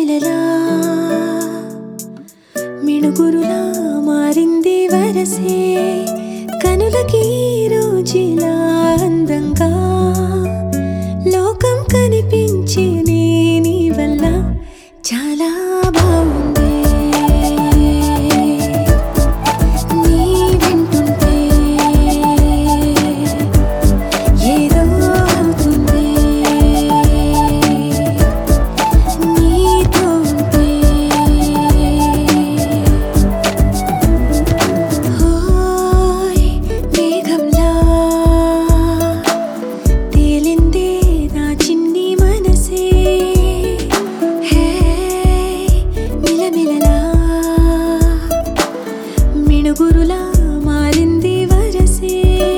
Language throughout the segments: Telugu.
మిలమిలలా మిణుగురులా మారింది వరసే కనులకి రోజులా అందంగా లోకం కనిపించే నీ నీ వల్ల చాలా బాగుంది నీ వింటుంటే ఏదో అవుతుంది నీతో ఉంటే హోయ్ మేఘంలా తేలిందే నా చిన్ని మనసే హే మిలమిలలా మిణుగురులా మారింది వరసే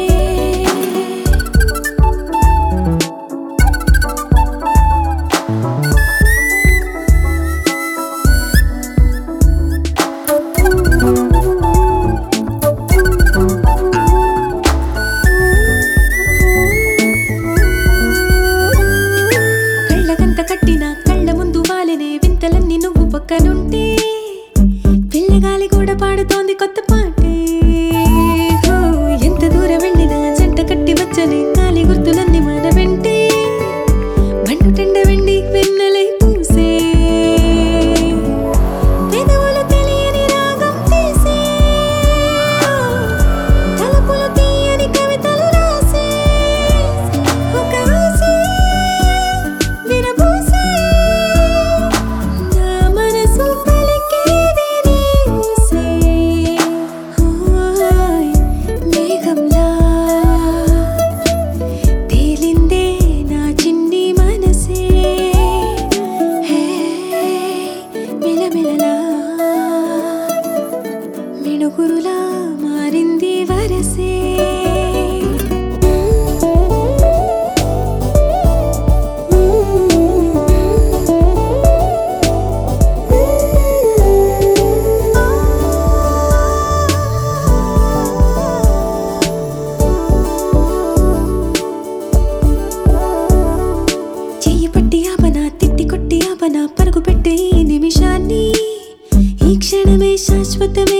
కళ్ళకంత కట్టిన కళ్ళ ముందు వాలినే వింతలన్నీ నువ్వు పక్కనుంటే పిల్లగాలి కూడా పాడుతోంది కొత్త పాటే హో, ఎంత దూరం వెళ్ళినా జంట కట్టి వచ్చని కాలి గుర్తులన్నీ మన వెంటే మండుటెండ వెండి వెన్నెలై పూసే పెదవులు తెలియని రాగం తీసే తలుపులు తీయని కవితలు రాసే ఒక ఆసే విరబూసే నా మనసు పలికేది నీ ఊసే ఓయ్ మేఘంలా తేలిందే నా చిన్ని మనసే హే మిలమిలలా మిణుగురులా మారింది వరసే చెయ్యి పట్టి ఆపన తిట్టి కొట్టి ఆపన పరుగు పెట్టే ఈ నిమిషాన్ని ఈ క్షణమే శాశ్వతమే